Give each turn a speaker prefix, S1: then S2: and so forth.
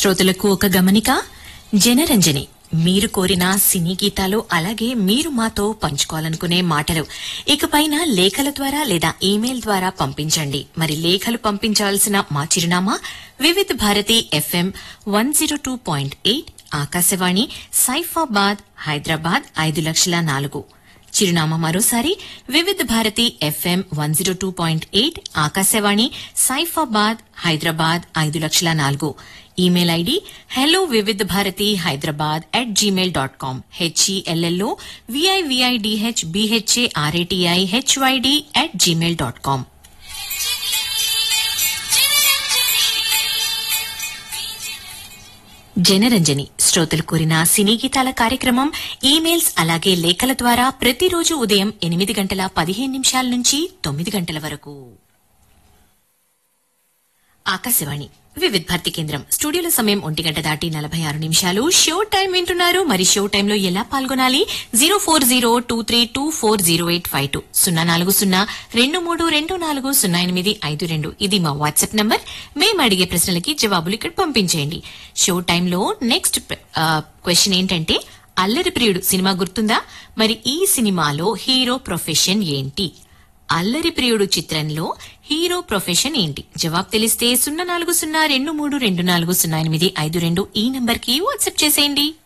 S1: శ్రోతలకు ఒక గమనిక జనరంజని మీరు కోరిన సినీ గీతాలు అలాగే మీరు మాతో పంచుకోవాలనుకునే మాటలు ఇకపైన లేఖల ద్వారా లేదా ఈమెయిల్ ద్వారా పంపించండి మరి లేఖలు పంపించాల్సిన మా చిరునామా Vividh Bharati FM one zero two point eight Akashvani Saifabad Hyderabad ఐదు లక్షల నాలుగు చిరునామా మరోసారి Vividh Bharati FM one zero two point eight Akashvani Saifabad Hyderabad ఐదు లక్షల నాలుగు email ID hello Vividh Bharati Hyderabad at Gmail dot com H E L L O V I V I D H B H A R A T I H Y D at Gmail dot com Janaranjani శ్రోతలు కోరిన సినీ గీతాల కార్యక్రమం ఈమెయిల్స్ అలాగే లేఖల ద్వారా ప్రతిరోజు ఉదయం ఎనిమిది గంటల పదిహేను నిమిషాల నుంచి తొమ్మిది గంటల వరకు ఆకాశవాణి వివిధ్ భారతి కేంద్రం స్టూడియోల సమయం ఒంటి గంట దాటి నలభై ఆరు నిమిషాలు షో టైం వింటున్నారు మరి షో టైంలో ఎలా పాల్గొనాలి zero four zero two three two four zero eight five two సున్నా నాలుగు సున్నా రెండు మూడు రెండు నాలుగు సున్నా ఎనిమిది ఐదు రెండు ఇది మా వాట్సాప్ నంబర్ మేము అడిగే ప్రశ్నలకి జవాబులు ఇక్కడ పంపించేయండి షో టైంలో నెక్స్ట్ క్వశ్చన్ ఏంటంటే అల్లరి ప్రియుడు సినిమా గుర్తుందా మరి ఈ సినిమాలో హీరో ప్రొఫెషన్ ఏంటి అల్లరి ప్రియుడు చిత్రంలో హీరో ప్రొఫెషన్ ఏంటి జవాబు తెలిస్తే సున్నా నాలుగు సున్నా రెండు మూడు రెండు నాలుగు సున్నా ఎనిమిది ఐదు రెండు ఈ నంబర్ కి వాట్సాప్ చేసేయండి